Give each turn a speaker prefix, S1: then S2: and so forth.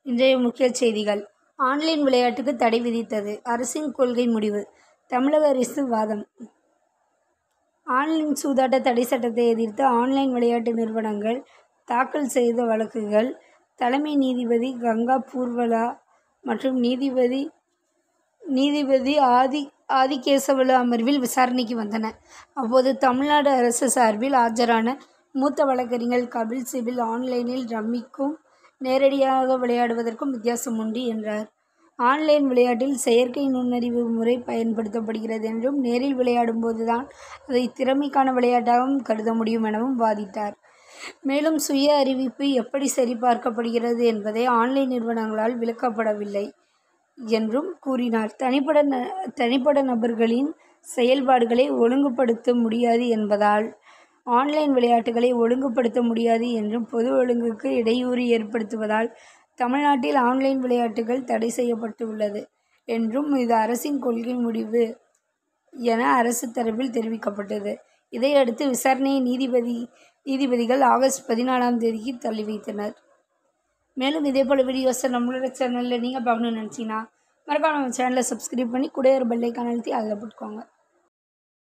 S1: இன்றைய முக்கிய செய்திகள் ஆன்லைன் விளையாட்டுக்கு தடை விதித்தது அரசின் கொள்கை முடிவு தமிழக அரசு வாதம் ஆன்லைன் சூதாட்ட தடை சட்டத்தை எதிர்த்து ஆன்லைன் விளையாட்டு நிறுவனங்கள் தாக்கல் செய்த வழக்குகள் தலைமை நீதிபதி கங்கா பூர்வலா மற்றும் நீதிபதி நீதிபதி ஆதி ஆதிகேசவலு அமர்வில் விசாரணைக்கு வந்தன அப்போது தமிழ்நாடு அரசு சார்பில் ஆஜரான மூத்த வழக்கறிஞர் கபில் சிபில் ஆன்லைனில் ரம்மிக்கும் நேரடியாக விளையாடுவதற்கும் வித்தியாசம் உண்டு என்றார் ஆன்லைன் விளையாட்டில் செயற்கை நுண்ணறிவு முறை பயன்படுத்தப்படுகிறது என்றும் நேரில் விளையாடும் போதுதான் அதை திறமைக்கான விளையாட்டாகவும் கருத முடியும் எனவும் வாதிட்டார் மேலும் சுய அறிவிப்பு எப்படி சரிபார்க்கப்படுகிறது என்பதை ஆன்லைன் நிறுவனங்களால் விளக்கப்படவில்லை என்றும் கூறினார் தனிப்பட ந தனிப்பட்ட நபர்களின் செயல்பாடுகளை ஒழுங்குபடுத்த முடியாது என்பதால் ஆன்லைன் விளையாட்டுகளை ஒழுங்குபடுத்த முடியாது என்றும் பொது ஒழுங்குக்கு இடையூறு ஏற்படுத்துவதால் தமிழ்நாட்டில் ஆன்லைன் விளையாட்டுகள் தடை செய்யப்பட்டுள்ளது என்றும் இது அரசின் கொள்கை முடிவு என அரசு தரப்பில் தெரிவிக்கப்பட்டது இதையடுத்து விசாரணையை நீதிபதி நீதிபதிகள் ஆகஸ்ட் பதினாலாம் தேதிக்கு தள்ளி வைத்தனர் மேலும் இதே போல் வீடியோஸை நம்மளோட சேனலில் நீங்கள் பார்க்கணும்னு நினச்சிங்கன்னா மறக்காம நம்ம சேனலை சப்ஸ்கிரைப் பண்ணி கூட ஒரு பெல்லைக்கான அழுத்தி அதில் போட்டுக்கோங்க